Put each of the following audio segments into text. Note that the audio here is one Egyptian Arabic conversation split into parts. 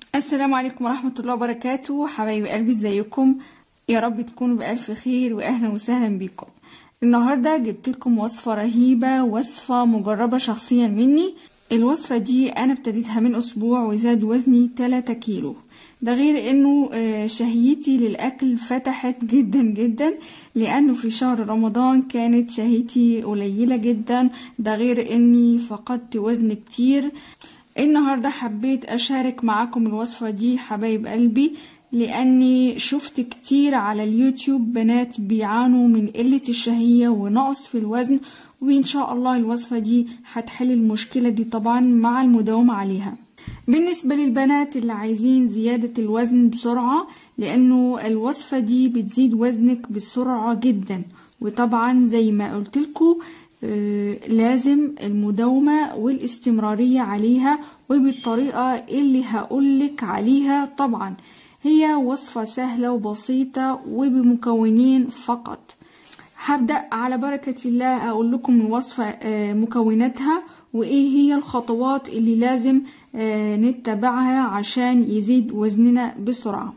السلام عليكم ورحمة الله وبركاته حبايب قلبي ازيكم يا رب تكونوا بألف خير وأهلا وسهلا بكم النهاردة جبت لكم وصفة رهيبة وصفة مجربة شخصيا مني الوصفة دي أنا ابتديتها من أسبوع وزاد وزني 3 كيلو ده غير انه شهيتي للاكل فتحت جدا جدا لانه في شهر رمضان كانت شهيتي قليله جدا ده غير اني فقدت وزن كتير النهاردة حبيت أشارك معاكم الوصفة دي حبايب قلبي لأني شفت كتير على اليوتيوب بنات بيعانوا من قلة الشهية ونقص في الوزن وإن شاء الله الوصفة دي هتحل المشكلة دي طبعا مع المداومة عليها بالنسبة للبنات اللي عايزين زيادة الوزن بسرعة لأنه الوصفة دي بتزيد وزنك بسرعة جدا وطبعا زي ما قلتلكوا لازم المداومة والاستمرارية عليها وبالطريقة اللي هقولك عليها طبعا هي وصفة سهلة وبسيطة وبمكونين فقط هبدأ على بركة الله أقول لكم الوصفة مكوناتها وإيه هي الخطوات اللي لازم نتبعها عشان يزيد وزننا بسرعة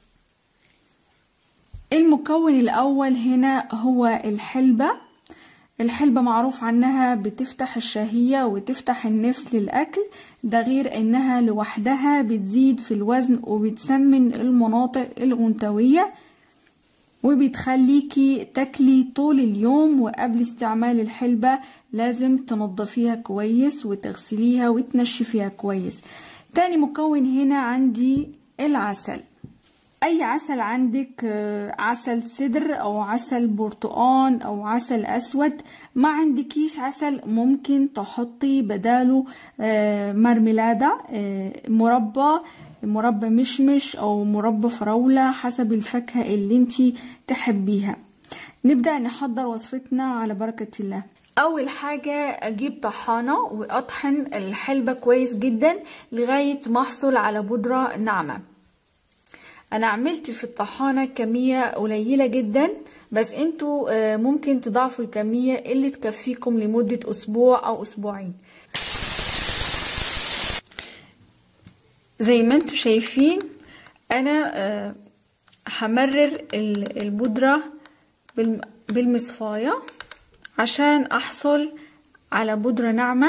المكون الأول هنا هو الحلبة الحلبة معروف عنها بتفتح الشهية وتفتح النفس للأكل ده غير انها لوحدها بتزيد في الوزن وبتسمن المناطق الأنثوية وبتخليكي تاكلي طول اليوم وقبل استعمال الحلبة لازم تنضفيها كويس وتغسليها وتنشفيها كويس تاني مكون هنا عندي العسل اي عسل عندك عسل سدر او عسل برتقان او عسل اسود ما عندكيش عسل ممكن تحطي بداله مرملادة مربى مربى مشمش او مربى فراولة حسب الفاكهة اللي انتي تحبيها نبدأ نحضر وصفتنا على بركة الله اول حاجة اجيب طحانة واطحن الحلبة كويس جدا لغاية ما احصل على بودرة ناعمة انا عملت في الطحانه كميه قليله جدا بس انتوا ممكن تضاعفوا الكميه اللي تكفيكم لمده اسبوع او اسبوعين زي ما انتوا شايفين انا همرر البودره بالمصفايه عشان احصل على بودره ناعمه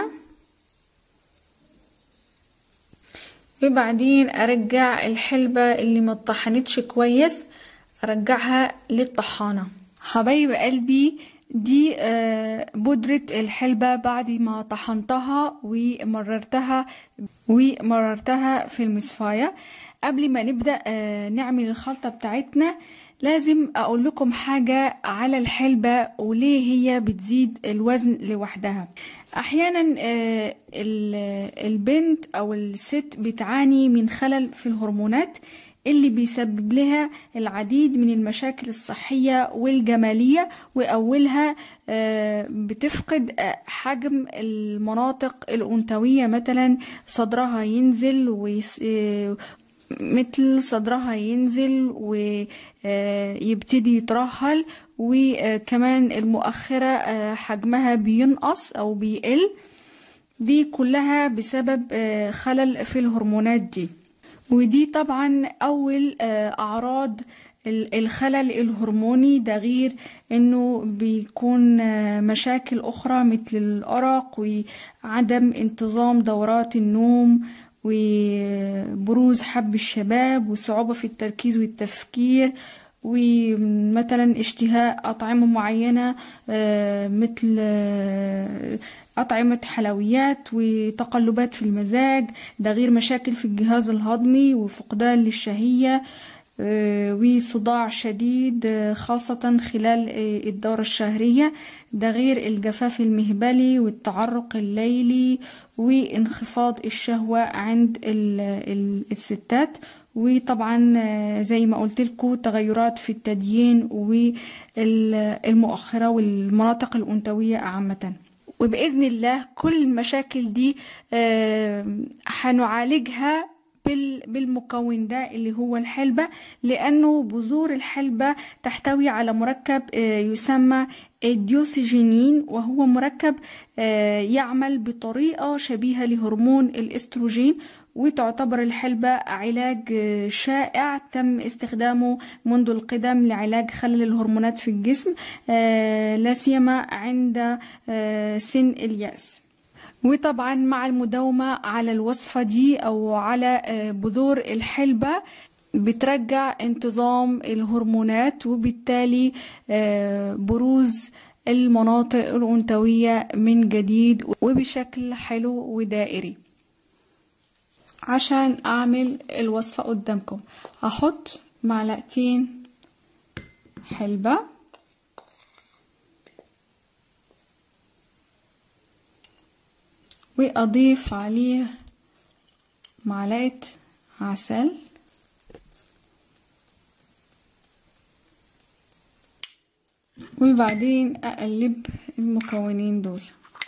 وبعدين ارجع الحلبة اللي ما اتطحنتش كويس ارجعها للطحانة حبايب قلبي دي بودرة الحلبة بعد ما طحنتها ومررتها ومررتها في المصفاية قبل ما نبدأ نعمل الخلطة بتاعتنا لازم اقول لكم حاجة على الحلبة وليه هي بتزيد الوزن لوحدها احيانا البنت او الست بتعاني من خلل في الهرمونات اللي بيسبب لها العديد من المشاكل الصحية والجمالية وأولها بتفقد حجم المناطق الأنثوية مثلا صدرها ينزل مثل صدرها ينزل ويبتدي يترهل وكمان المؤخرة حجمها بينقص أو بيقل دي كلها بسبب خلل في الهرمونات دي ودي طبعا أول أعراض الخلل الهرموني ده غير انه بيكون مشاكل اخرى مثل الارق وعدم انتظام دورات النوم وبروز حب الشباب وصعوبة في التركيز والتفكير ومثلا اشتهاء أطعمة معينة مثل أطعمة حلويات وتقلبات في المزاج ده غير مشاكل في الجهاز الهضمي وفقدان للشهية وصداع شديد خاصة خلال الدورة الشهرية ده غير الجفاف المهبلي والتعرق الليلي وانخفاض الشهوة عند الستات وطبعا زي ما قلت لكم تغيرات في التدين والمؤخرة والمناطق الأنثوية عامة وبإذن الله كل المشاكل دي هنعالجها بالمكون ده اللي هو الحلبة لأنه بذور الحلبة تحتوي على مركب يسمى الديوسيجينين وهو مركب يعمل بطريقة شبيهة لهرمون الاستروجين وتعتبر الحلبة علاج شائع تم استخدامه منذ القدم لعلاج خلل الهرمونات في الجسم لا سيما عند سن اليأس وطبعا مع المداومة على الوصفة دي أو على بذور الحلبة بترجع انتظام الهرمونات وبالتالي بروز المناطق الأنثوية من جديد وبشكل حلو ودائري عشان أعمل الوصفة قدامكم هحط معلقتين حلبة وأضيف عليه معلقة عسل وبعدين اقلب المكونين دول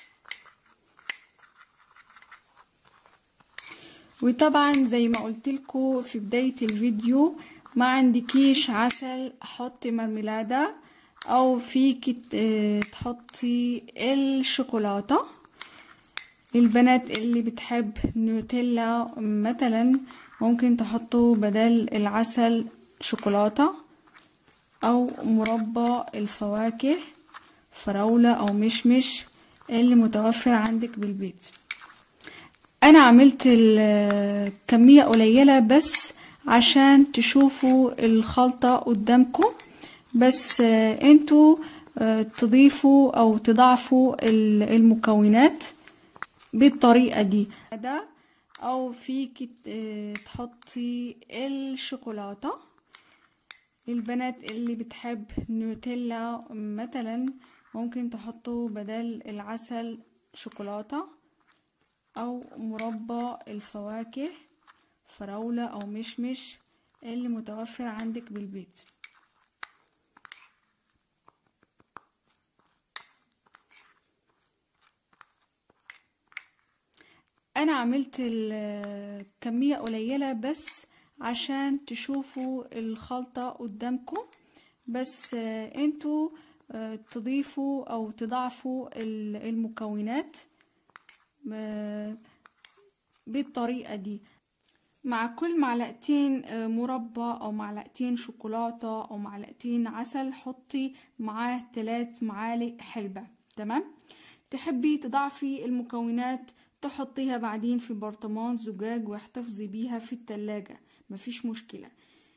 وطبعا زي ما قلت لكم في بداية الفيديو ما عندكيش عسل حطي مرملادة او فيك تحطي الشوكولاتة البنات اللي بتحب نوتيلا مثلا ممكن تحطوا بدل العسل شوكولاتة او مربى الفواكه فراولة او مشمش اللي متوفر عندك بالبيت انا عملت الكمية قليلة بس عشان تشوفوا الخلطة قدامكم بس انتوا تضيفوا او تضعفوا المكونات بالطريقة دي ده او فيك تحطي الشوكولاتة البنات اللي بتحب نوتيلا مثلا ممكن تحطوا بدل العسل شوكولاتة او مربى الفواكه فراولة او مشمش اللي متوفر عندك بالبيت انا عملت الكمية قليلة بس عشان تشوفوا الخلطة قدامكم بس انتوا تضيفوا او تضعفوا المكونات بالطريقة دي مع كل معلقتين مربى او معلقتين شوكولاتة او معلقتين عسل حطي معاه ثلاث معالق حلبة تمام تحبي تضعفي المكونات تحطيها بعدين في برطمان زجاج واحتفظي بيها في التلاجة مفيش مشكلة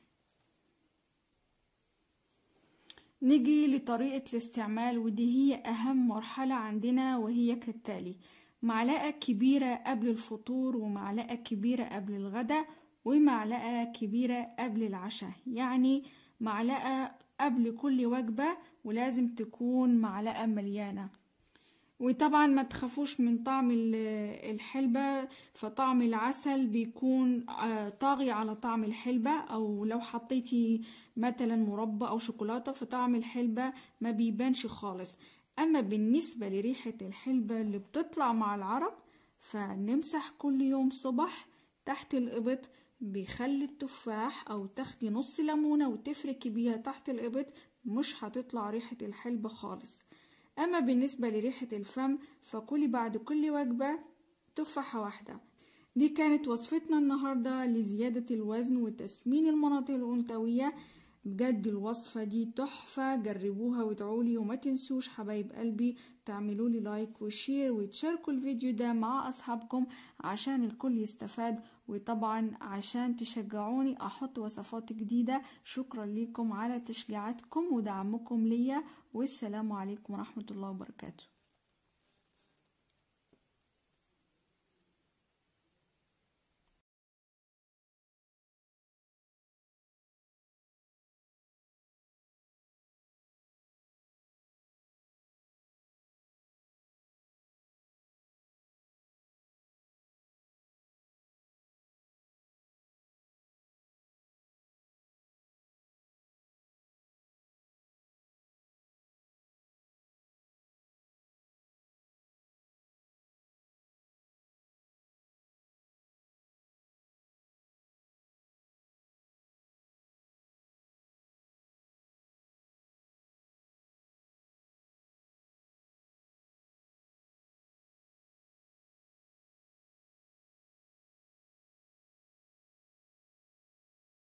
نيجي لطريقة الاستعمال ودي هي أهم مرحلة عندنا وهي كالتالي معلقة كبيرة قبل الفطور ومعلقة كبيرة قبل الغداء ومعلقة كبيرة قبل العشاء يعني معلقة قبل كل وجبة ولازم تكون معلقة مليانة وطبعا ما تخافوش من طعم الحلبة فطعم العسل بيكون طاغي على طعم الحلبة او لو حطيتي مثلا مربى او شوكولاتة فطعم الحلبة ما بيبانش خالص اما بالنسبة لريحة الحلبة اللي بتطلع مع العرق فنمسح كل يوم صبح تحت الإبط بخل التفاح او تاخدي نص ليمونة وتفركي بيها تحت الإبط مش هتطلع ريحة الحلبة خالص أما بالنسبة لريحة الفم فكلي بعد كل وجبة تفاحة واحدة دي كانت وصفتنا النهاردة لزيادة الوزن وتسمين المناطق الأنثوية بجد الوصفة دي تحفة جربوها وادعولي وما تنسوش حبايب قلبي تعملوا لي لايك وشير وتشاركوا الفيديو ده مع أصحابكم عشان الكل يستفاد وطبعا عشان تشجعوني أحط وصفات جديدة شكرا لكم على تشجيعاتكم ودعمكم ليا والسلام عليكم ورحمة الله وبركاته